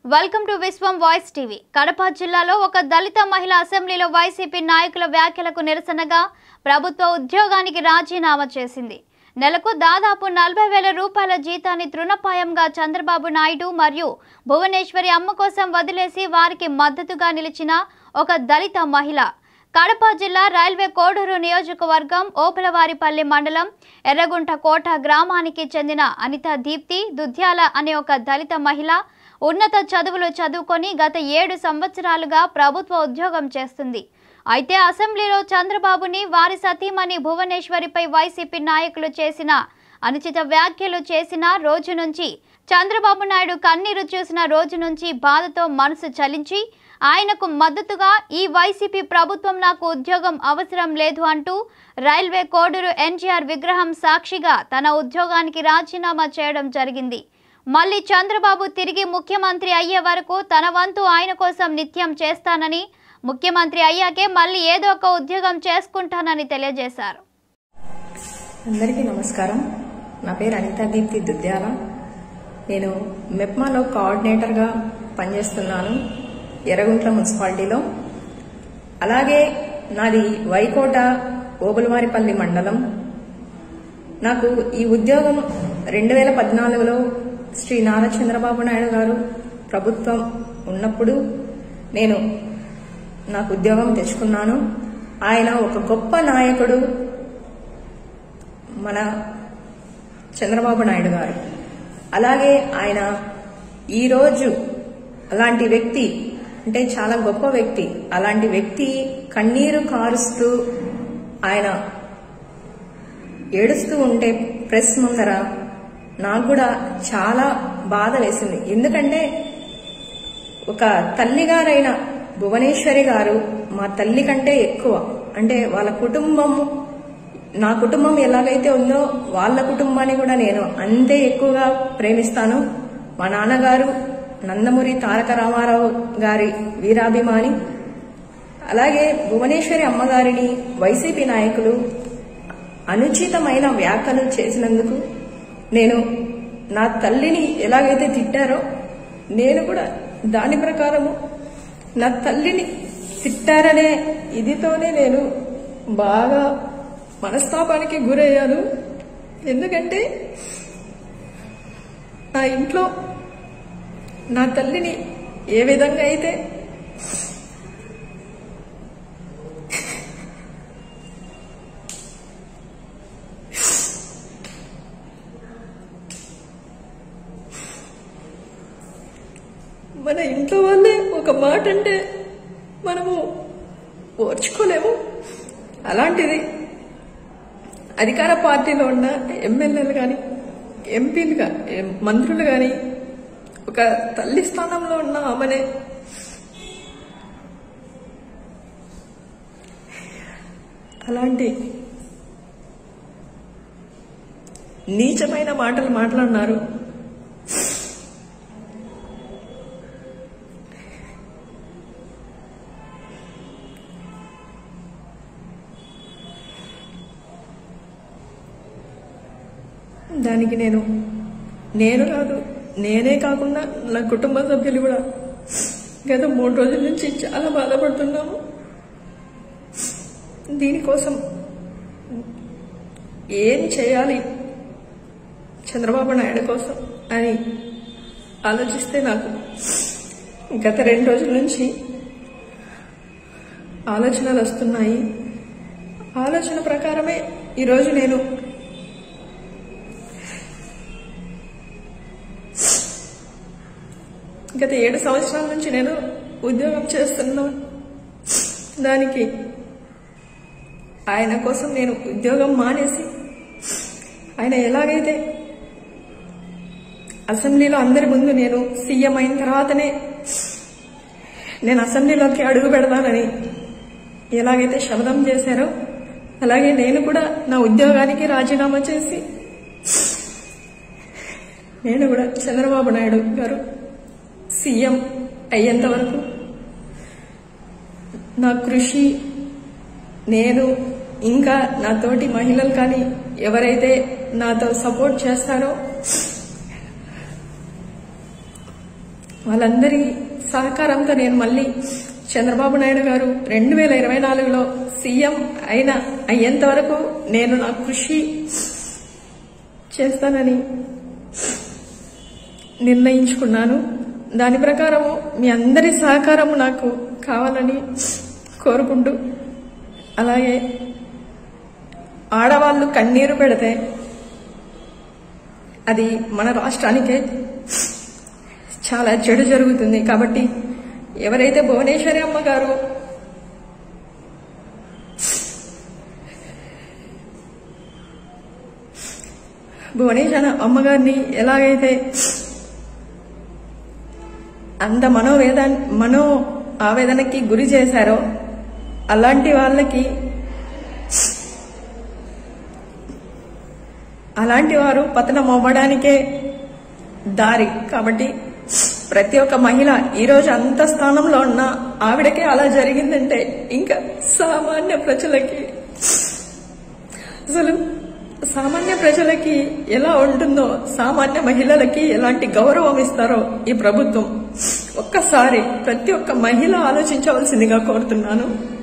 welcome to Vishwam voice TV Kadapa జిల్లాలో ఒక దళిత మహిళ అసెంబ్లీలో వైసీపీ నాయకుల వ్యాఖ్యలకు నిరసనగా ప్రభుత్వ ఉద్యోగానికి రాజీనామా చేసింది నెలకు దాదాపు నలభై వేల రూపాయల జీతాన్ని తృణపాయంగా చంద్రబాబు నాయుడు మరియు భువనేశ్వరి అమ్మ కోసం వదిలేసి వారికి మద్దతుగా నిలిచిన ఒక దళిత మహిళ కడప జిల్లా రైల్వే కోడూరు నియోజకవర్గం ఓపులవారిపల్లి మండలం ఎర్రగుంట కోట గ్రామానికి చెందిన అనిత దీప్తి దుద్యాల అనే ఒక దళిత మహిళ ఉన్నత చదువులు చదువుకొని గత ఏడు సంవత్సరాలుగా ప్రభుత్వ ఉద్యోగం చేస్తుంది అయితే అసెంబ్లీలో చంద్రబాబుని వారి సతీమణి భువనేశ్వరిపై వైసీపీ నాయకులు చేసిన అనుచిత వ్యాఖ్యలు చేసిన రోజు నుంచి చంద్రబాబు నాయుడు కన్నీరు చూసిన రోజు నుంచి బాధతో మనసు చలించి ఆయనకు మద్దతుగా ఈ వైసీపీ ప్రభుత్వం నాకు ఉద్యోగం అవసరం లేదు అంటూ రైల్వే కోడూరు ఎన్టీఆర్ విగ్రహం సాక్షిగా తన ఉద్యోగానికి రాజీనామా చేయడం జరిగింది మళ్ళీ చంద్రబాబు తిరిగి ముఖ్యమంత్రి అయ్యే వరకు తన వంతు ఆయన కోసం నిత్యం చేస్తానని ముఖ్యమంత్రి అయ్యాకే మళ్ళీ ఏదో ఒక ఉద్యోగం చేసుకుంటానని తెలియజేశారు అందరికీ నమస్కారం నా పేరు అనితా దీప్తి దుద్యాల నేను మెప్మాలో కోఆర్డినేటర్గా పనిచేస్తున్నాను ఎర్రగుంట్ల మున్సిపాలిటీలో అలాగే నాది వైకోట ఓబులవారిపల్లి మండలం నాకు ఈ ఉద్యోగం రెండు వేల పద్నాలుగులో శ్రీ నారా చంద్రబాబు నాయుడు గారు ప్రభుత్వం ఉన్నప్పుడు నేను నాకు ఉద్యోగం తెచ్చుకున్నాను ఆయన ఒక గొప్ప నాయకుడు మన చంద్రబాబు నాయుడు గారు అలాగే ఆయన ఈరోజు అలాంటి వ్యక్తి అంటే చాలా గొప్ప వ్యక్తి అలాంటి వ్యక్తి కన్నీరు కారుస్తూ ఆయన ఏడుస్తూ ఉంటే ప్రెస్ ముందర నాకు కూడా చాలా బాధ వేసింది ఎందుకంటే ఒక తల్లిగారైన భువనేశ్వరి గారు మా తల్లి కంటే ఎక్కువ అంటే వాళ్ళ కుటుంబం నా కుటుంబం ఎలాగైతే ఉందో వాళ్ళ కుటుంబాన్ని కూడా నేను అంతే ఎక్కువగా ప్రేమిస్తాను మా నాన్నగారు నందమూరి తారక రామారావు గారి వీరాభిమాని అలాగే భువనేశ్వరి అమ్మగారిని వైసీపీ నాయకులు అనుచితమైన వ్యాఖ్యలు చేసినందుకు నేను నా తల్లిని ఎలాగైతే తిట్టారో నేను కూడా దాని ప్రకారము నా తల్లిని తిట్టారనే ఇదితోనే నేను బాగా మనస్తాపానికి గురయ్యాను ఎందుకంటే నా ఇంట్లో నా తల్లిని ఏ విధంగా అయితే మన ఇంట్లో వాళ్ళే ఒక మాట అంటే మనము ఓర్చుకోలేము అలాంటిది అధికార పార్టీలో ఉన్న ఎమ్మెల్యేలు కానీ ఎంపీలు కానీ మంత్రులు కానీ ఒక తల్లి స్థానంలో ఉన్న ఆమెనే అలాంటి నీచమైన మాటలు మాట్లాడినారు దానికి నేను నేను కాదు నేనే కాకుండా నా కుటుంబ సభ్యులు కూడా గత మూడు రోజుల నుంచి చాలా బాధపడుతున్నాము దీనికోసం ఏం చేయాలి చంద్రబాబు నాయుడు కోసం అని ఆలోచిస్తే నాకు గత రెండు రోజుల నుంచి ఆలోచనలు వస్తున్నాయి ఆలోచన ప్రకారమే ఈరోజు నేను గత ఏడు సంవత్సరాల నుంచి నేను ఉద్యోగం చేస్తున్నా దానికి ఆయన కోసం నేను ఉద్యోగం మానేసి ఆయన ఎలాగైతే అసెంబ్లీలో అందరి ముందు నేను సీఎం అయిన తర్వాతనే నేను అసెంబ్లీలోకి అడుగు పెడతానని ఎలాగైతే శబ్దం చేశారో అలాగే నేను కూడా నా ఉద్యోగానికి రాజీనామా చేసి నేను కూడా చంద్రబాబు నాయుడు గారు సీఎం అయ్యేంత వరకు నా కృషి నేను ఇంకా నా తోటి మహిళలు కానీ ఎవరైతే నాతో సపోర్ట్ చేస్తారో వాళ్ళందరి సహకారంతో నేను మళ్ళీ చంద్రబాబు నాయుడు గారు రెండు వేల ఇరవై నాలుగులో సీఎం అయిన అయ్యేంత వరకు నేను నా కృషి చేస్తానని నిర్ణయించుకున్నాను దాని ప్రకారము మీ అందరి సహకారము నాకు కావాలని కోరుకుంటూ అలాగే ఆడవాళ్ళు కన్నీరు పెడితే అది మన రాష్ట్రానికే చాలా చెడు జరుగుతుంది కాబట్టి ఎవరైతే భువనేశ్వరి అమ్మ గారు భువనేశ్వర అమ్మగారిని ఎలాగైతే అంత మనోవేద మనో ఆవేదనకి గురి చేశారో అలాంటి వాళ్ళకి అలాంటి వారు పతనం అవ్వడానికే దారి కాబట్టి ప్రతి ఒక్క మహిళ ఈరోజు అంత స్థానంలో ఉన్న ఆవిడకే అలా జరిగిందంటే ఇంకా సామాన్య ప్రజలకి అసలు సామాన్య ప్రజలకి ఎలా ఉంటుందో సామాన్య మహిళలకి ఎలాంటి గౌరవం ఇస్తారో ఈ ప్రభుత్వం ఒక్కసారి ప్రతి ఒక్క మహిళ ఆలోచించవలసిందిగా కోరుతున్నాను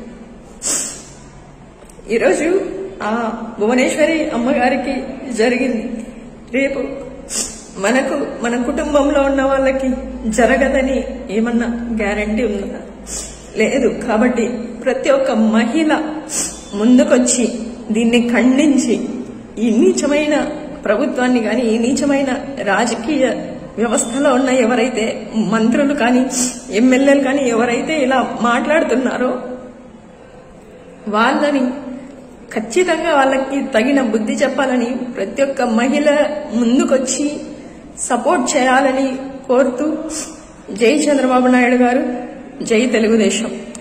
ఈరోజు ఆ భువనేశ్వరి అమ్మగారికి జరిగింది రేపు మనకు మన కుటుంబంలో ఉన్న వాళ్ళకి జరగదని ఏమన్నా గ్యారంటీ ఉందా లేదు కాబట్టి ప్రతి ఒక్క మహిళ ముందుకొచ్చి దీన్ని ఖండించి ఈ నీచమైన ప్రభుత్వాన్ని కానీ ఈ నీచమైన రాజకీయ వ్యవస్థలో ఉన్న ఎవరైతే మంత్రులు కానీ ఎమ్మెల్యేలు కానీ ఎవరైతే ఇలా మాట్లాడుతున్నారో వాళ్ళని ఖచ్చితంగా వాళ్ళకి తగిన బుద్ధి చెప్పాలని ప్రతి ఒక్క మహిళ ముందుకొచ్చి సపోర్ట్ చేయాలని కోరుతూ జై చంద్రబాబు నాయుడు గారు జై తెలుగుదేశం